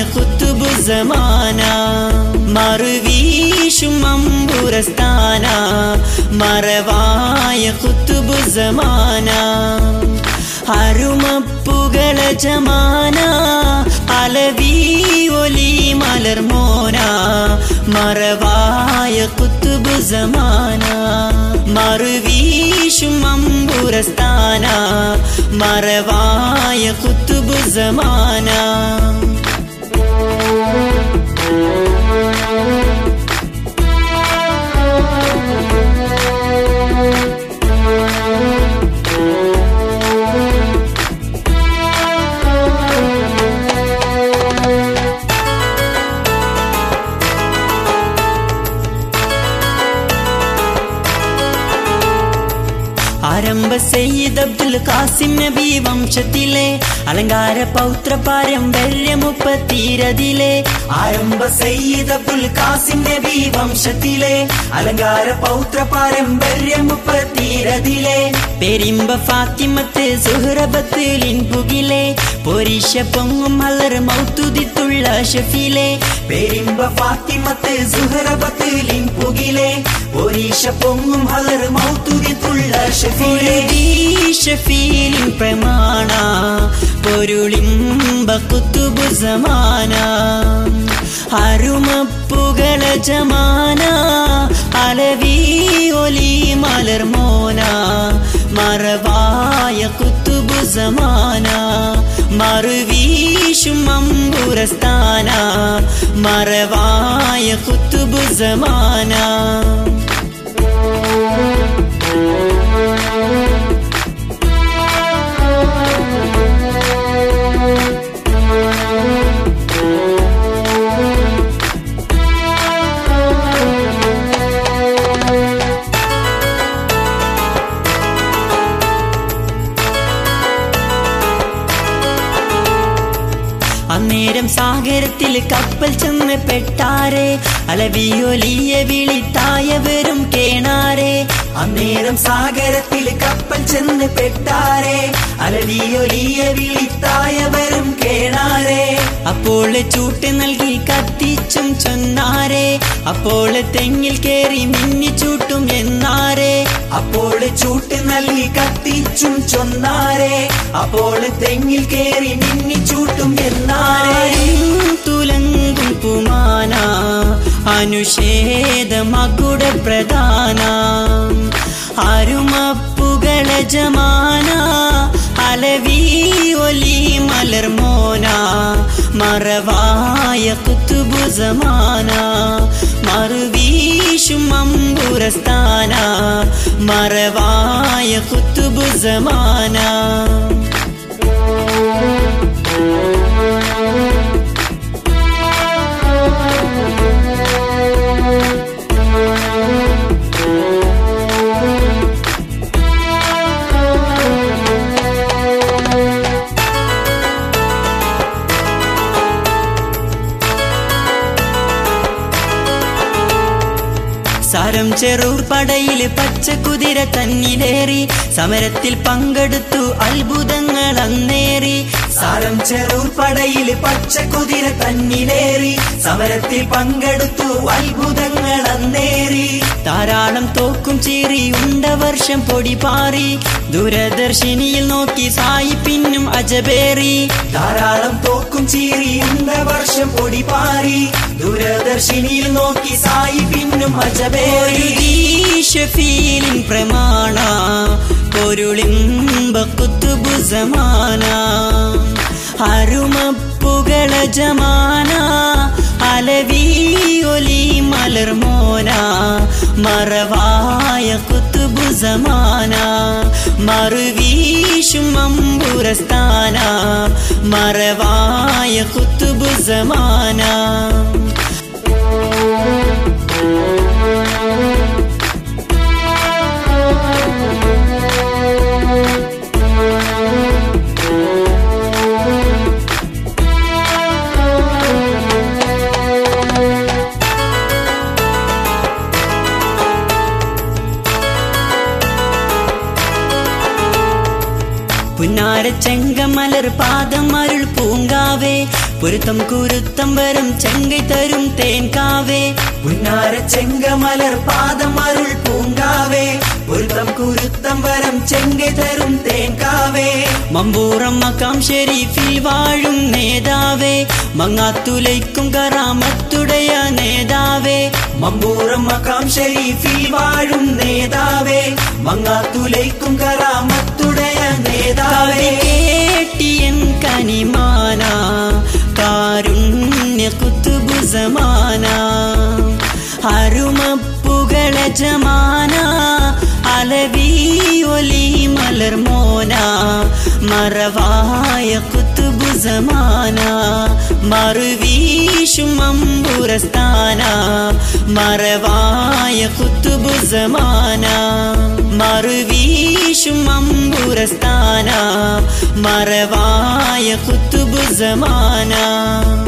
കുത്തുബുസമാന മറുവീശും അമ്പുരസ്ഥാന മറവായ കുത്തുബുസമാന അരുമപ്പുകള ജമാന അലവി ഒലി മലർമോന മറവായ കുത്തുബുസമാന മറുവീശും അമ്പുരസ്ഥാന മറവായ കുത്തുബുസമാന ആരംഭ സയ്യിദ് അബ്ദുൽ ഖാസിം നബി വംശത്തിലെ അലങ്കാര പൗത്ര പാരമ്പര്യ മുപ്പത്തീരതിലെ ആരംഭ സയ്യിദ് അബ്ദുൽ ഖാസിം നബി വംശത്തിലെ അലങ്കാര പൗത്ര പാരമ്പര്യ മുപ്പത്തീരതിലെ പെരിമ്പ ഫാത്തിമത്ത് സുഹ്റബത്ത് ലിൻപുകിലെ പൊരിശ പൊങ്ങും മലർ മൗത്തുദിത്തുള്ള ഷഫിലെ പെരിമ്പ ഫാത്തിമത്ത് സുഹറബത്ത് ലിംപുകിലെ ഒരീശ പൊങ്ങും ഹലർ മൗത്തുരിത്തുള്ള ഷഫീലെ ഷഫീലിൻ പ്രമാണ പൊരുളിമ്പ കുത്തുബു സമാന അരുമപ്പുകള ജമാന അലവി ഒലി മലർമോന മറവായ കുത്തുബു സമാന മറുവീശും അമ്പുരസ്ഥാന മറവായ കുത്തുബു സമാന അന്നേരം സാഗരത്തിൽ കപ്പൽ ചെന്ന് പെട്ടാരെ അലവിയൊലിയ വിളിത്തായവരും കേണാരെ അന്നേരം സാഗരത്തിൽ കപ്പൽ ചെന്ന് പെട്ടാരെ അലവിയൊലിയ വിളിത്തായവരും കേണാരെ അപ്പോൾ ചൂട്ട് നൽകി കത്തിച്ചും ചൊന്നാരെ അപ്പോൾ തെങ്ങിൽ കേറി മിന്നി ചൂട്ടും എന്നാരെ അപ്പോൾ ചൂട്ട് നൽകി കത്തിച്ചും ചൊന്നാരെ അപ്പോൾ തെങ്ങിൽ കേറി മിന്നി ചൂട്ടും എന്നാരെ ആരും തുലങ്കും പുമാന അനുഷേധമകുട പ്രധാന അരുമപ്പുകള ജമാന അലവി ഒലി മലർമോന മറവായ കുത്തുബു സമാന മറുവീശും അമ്പുരസ്ഥാന മറവായ കുത്തുബു സമാന സാരം ചെറൂർ പടയിൽ പച്ച കുതിര തന്നിലേറി സമരത്തിൽ പങ്കെടുത്തു അത്ഭുതങ്ങൾ അന്നേറി സാരം ചെറൂർ പടയിൽ പച്ച കുതിര തന്നിലേറി സമരത്തിൽ പങ്കെടുത്തു അത്ഭുതങ്ങൾ അന്നേറി ധാരാളം തോക്കും ചീറി ഉണ്ട വർഷം പൊടി പാറി ദൂരദർശിനിയിൽ നോക്കി സായി പിന്നും അജബേറി ധാരാളം തോക്കും ചീറി എന്ത വർഷം പൊടി പാറി ദൂരദർശിനിയിൽ നോക്കി സായി പിന്നും അജബേറി ഷഫീലിൻ പ്രമാണ പൊരുളിമ്പ കുത്തുബു സമാന അരുമപ്പുകള ജമാന അലവി ഒലി മലർമോന മറവായ കുത്തുബു സമാന മറുവീശും അമ്പുരസ്ഥാന മറവായ കുത്തുബു സമാന പുന്നാര ചെങ്കമലർ പാദം അരുൾ പൂങ്കാവേ പൊരുത്തം കുരുത്തം വരം ചെങ്കൈ തരും തേൻകാവേ പുന്നാര ചെങ്കമലർ പാദം അരുൾ പൂങ്കാവേ പൊരുത്തം കുരുത്തം വരം ചെങ്കை തരും തേങ്കാവേ മമ്പൂറം മക്കാം ഷെരീഫിൽ വാഴും നേതാവേ മങ്ങാത്തുലയ്ക്കും കറാമത്തുടയ നേതാവേ മമ്പൂറം മക്കാം ഷരീഫിൽ വാഴും നേതാവേ മങ്ങാത്തുലയ്ക്കും കറാമത്തുടയ നേതാവേ കേട്ടിയൻ കനിമാന കാരുണ്യ കുത്തുബു സമാന അരുമപ്പുകള ജമാന അലവി ഒലി മലർമോന മറവായ കുത്തുബു സമാന മറുവീശും അമ്പുരസ്ഥാന മറവായ കുത്തുബു സമാന മറുവീശും അമ്പുരസ്ഥാന മറവായ കുത്തുബു സമാന